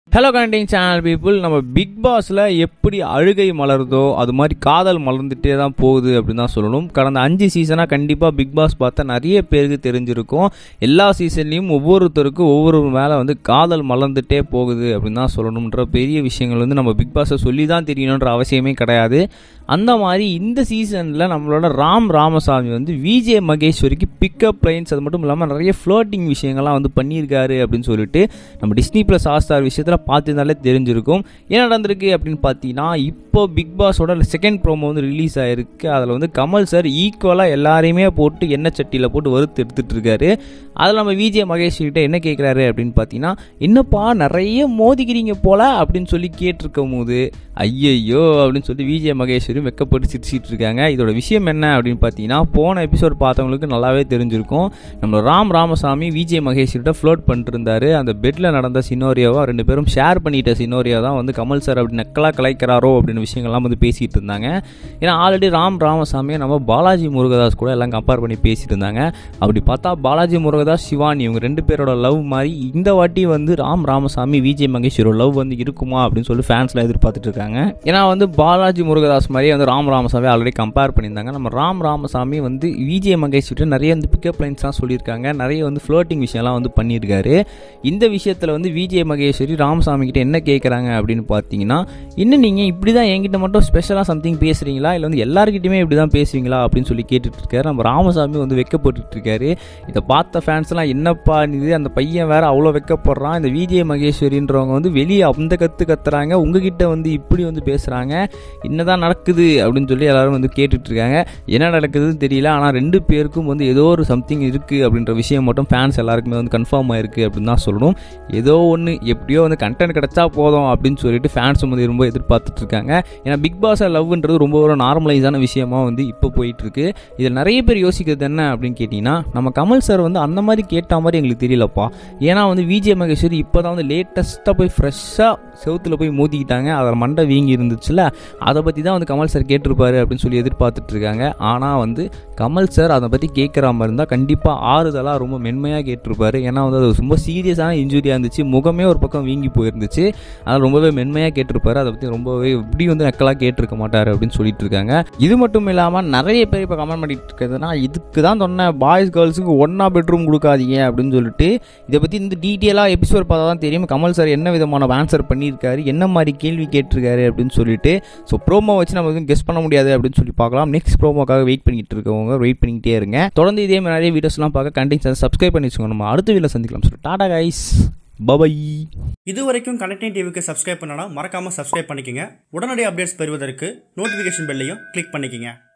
hello கண்டிங் channel people நம்ம big பாஸில் எப்படி அழுகை மலருதோ அது மாதிரி காதல் மலர்ந்துட்டே தான் போகுது அப்படின்னு தான் சொல்லணும் கடந்த அஞ்சு சீசனாக கண்டிப்பாக பிக் பாஸ் பார்த்தா நிறைய பேருக்கு தெரிஞ்சிருக்கும் எல்லா சீசன்லேயும் ஒவ்வொருத்தருக்கும் ஒவ்வொரு மேலே வந்து காதல் மலர்ந்துட்டே போகுது அப்படின்னு தான் சொல்லணுன்ற பெரிய விஷயங்கள் வந்து நம்ம பிக் பாஸை சொல்லி தான் தெரியணுன்ற அவசியமே கிடையாது அந்த மாதிரி இந்த சீசனில் நம்மளோட ராம் ராமசாமி வந்து விஜே மகேஸ்வரிக்கு பிக்கப் லைன்ஸ் அது மட்டும் இல்லாமல் நிறைய ஃப்ளோட்டிங் விஷயங்கள்லாம் வந்து பண்ணியிருக்காரு அப்படின்னு சொல்லிட்டு நம்ம டிஸ்னி ப்ளஸ் ஹாட்ஸ்டார் விஷயத்தில் பார்த்துருந்தாலே தெரிஞ்சிருக்கும் என்ன நடந்திருக்கு அப்படின்னு பார்த்தீங்கன்னா இப்போ பிக் பாஸோட செகண்ட் ப்ரோமோ வந்து ரிலீஸ் ஆகிருக்கு அதில் வந்து கமல் சார் ஈக்குவலாக எல்லாரையுமே போட்டு எண்ணெய் சட்டியில் போட்டு வறுத்து எடுத்துட்டு இருக்காரு அதில் நம்ம விஜே மகேஷ் கிட்ட என்ன கேட்குறாரு அப்படின்னு பார்த்தீங்கன்னா என்னப்பா நிறைய மோதிக்கிறீங்க போல அப்படின்னு சொல்லி கேட்டிருக்கும் போது ஐயையோ அப்படின்னு சொல்லி விஜே மகேஸ்வரி வெக்கப்பட்டு சிரிச்சிட்டு இருக்காங்க இதோட விஷயம் என்ன அப்படின்னு பார்த்தீங்கன்னா போன எபிசோட் பார்த்தவங்களுக்கு நல்லாவே தெரிஞ்சிருக்கும் நம்ம ராம் ராமசாமி விஜே மகேஷ்கிட்ட ஃப்ளோட் பண்ணிட்டு இருந்தாரு அந்த பெட்டில் நடந்த சினோரியோவை ரெண்டு பேரும் ஷேர் பண்ணிட்ட சினோரியோ தான் வந்து கமல் சார் அப்படி நக்கலாக கலைக்கிறாரோ அப்படின்னு விஷயங்கள்லாம் வந்து பேசிகிட்டு இருந்தாங்க ஏன்னா ஆல்ரெடி ராம் ராமசாமியை நம்ம பாலாஜி முருகதாஸ் கூட எல்லாம் கம்பேர் பண்ணி பேசிட்டு இருந்தாங்க அப்படி பார்த்தா பாலாஜி முருகதாஸ் சிவானி இவங்க ரெண்டு பேரோட லவ் மாதிரி இந்த வாட்டி வந்து ராம் ராமசாமி விஜய் மகேஸ்வரோட லவ் வந்து இருக்குமா அப்படின்னு சொல்லி ஃபேன்ஸ்லாம் எதிர்பார்த்துட்டு இருக்காங்க ஏன்னா வந்து பாலாஜி முருகதாஸ் மாதிரியே வந்து ராம் ராமசாமி ஆல்ரெடி கம்பேர் பண்ணியிருந்தாங்க நம்ம ராம் ராமசாமி வந்து விஜய் மகேஷ் கிட்ட நிறைய வந்து பிக்கப் லைன்ஸ்லாம் சொல்லியிருக்காங்க நிறைய வந்து ஃப்ளோட்டிங் விஷயம்லாம் வந்து பண்ணியிருக்காரு இந்த விஷயத்தில் வந்து விஜய் மகேஸ்வரி ராமசாமி கிட்ட என்ன கேட்குறாங்க அப்படின்னு பார்த்தீங்கன்னா இன்னும் நீங்கள் இப்படி தான் என்கிட்ட மட்டும் ஸ்பெஷலாக சம்திங் பேசுகிறீங்களா இல்லை வந்து எல்லாருக்கிட்டையுமே இப்படி தான் பேசுவீங்களா அப்படின்னு சொல்லி கேட்டுட்டு இருக்காரு நம்ம ராமசாமி வந்து வெக்கப்பட்டு இருக்காரு இதை பார்த்த ஃபேன்ஸ்லாம் என்னப்பா இது அந்த பையன் வேற அவ்வளோ வெக்கப்படுறான் இந்த விஜய் மகேஸ்வரின்றவங்க வந்து வெளியே அந்த கற்று கத்துறாங்க உங்ககிட்ட வந்து இப்படி வந்து பேசுகிறாங்க என்னதான் நடக்குது அப்படின்னு சொல்லி எல்லாரும் வந்து கேட்டுட்டு இருக்காங்க என்ன நடக்குதுன்னு தெரியல ஆனால் ரெண்டு பேருக்கும் வந்து ஏதோ ஒரு சம்திங் இருக்குது அப்படின்ற விஷயம் மட்டும் ஃபேன்ஸ் எல்லாருக்குமே வந்து கன்ஃபார்ம் ஆயிருக்கு அப்படின்னு தான் சொல்லணும் ஏதோ ஒன்று எப்படியோ வந்து கண்டென்ட் கிடைச்சா போதும் அப்படின்னு சொல்லிட்டு ஃபேன்ஸ் வந்து ரொம்ப எதிர்பார்த்துட்டு இருக்காங்க ஏன்னா பிக் பாஸ் லவ்ன்றது ரொம்ப ஒரு நார்மலைஸான விஷயமா வந்து இப்போ போயிட்டு இருக்கு இதில் நிறைய பேர் யோசிக்கிறது என்ன அப்படின்னு கேட்டிங்கன்னா நம்ம கமல் சார் வந்து அந்த மாதிரி கேட்ட மாதிரி எங்களுக்கு தெரியலப்பா ஏன்னா வந்து விஜய் மகேஸ்வரி இப்போ தான் வந்து லேட்டஸ்ட்டாக போய் ஃப்ரெஷ்ஷாக செவுத்தில் போய் மோதிக்கிட்டாங்க அதில் மண்டை வீங்கி இருந்துச்சுல அதை பற்றி தான் வந்து கமல் சார் கேட்டிருப்பாரு அப்படின்னு சொல்லி எதிர்பார்த்துட்டு இருக்காங்க ஆனால் வந்து கமல் சார் அதை பற்றி கேட்குற மாதிரி இருந்தால் கண்டிப்பாக ஆறுதலாக ரொம்ப மென்மையாக கேட்டிருப்பாரு ஏன்னா வந்து அது ரொம்ப சீரியஸான இன்ஜுரியாக இருந்துச்சு முகமே ஒரு பக்கம் வீங்கி போயிருந்துச்சு அதனால் ரொம்பவே மென்மையாக கேட்டிருப்பாரு அதை பற்றி ரொம்பவே இப்படி வந்து நக்கலாக கேட்டிருக்க மாட்டார் அப்படின்னு சொல்லிட்டு இருக்காங்க இது மட்டும் இல்லாமல் நிறைய பேர் இப்போ கமெண்ட் பண்ணிட்டு இருக்கிறதுனா இதுக்கு தான் சொன்னேன் பாய்ஸ் கேர்ள்ஸுக்கு ஒன்றா பெட்ரூம் கொடுக்காதீங்க அப்படின்னு சொல்லிட்டு இதை பற்றி இந்த டீட்டெயிலாக எபிசோட் பார்த்தா தான் தெரியும் கமல் சார் என்ன விதமான ஆன்சர் பண்ணியிருக்காரு என்ன மாதிரி கேள்வி கேட்டிருக்காரு அப்படின்னு சொல்லிட்டு ஸோ ப்ரோமோ வச்சு நம்ம எதுவும் கெஸ் பண்ண முடியாது அப்படின்னு சொல்லி பார்க்கலாம் நெக்ஸ்ட் ப்ரோமோக்காக வெயிட் பண்ணிட்டு இருக்கவங்க வெயிட் பண்ணிக்கிட்டே இருங்க தொடர்ந்து இதே மாதிரி நிறைய வீடியோஸ்லாம் பார்க்க கண்டிப்பாக சப்ஸ்கிரைப் பண்ணி வச்சுக்கோங்க நம்ம அடுத்த வீடியோவில் சந்திக்கலாம் சொல்லி டாடா கைஸ் பபை இது வரைக்கும் கனெக்டிங் டிவிக்கு சப்ஸ்கிரைப் பண்ணனா மறக்காமல் சப்ஸ்கிரைப் பண்ணிக்கங்க உடனடி அப்டேட்ஸ் பெறுவதற்கு நோட்டிஃபிகேஷன் பெல்லையும் கிளிக் பண்ணிக்கங்க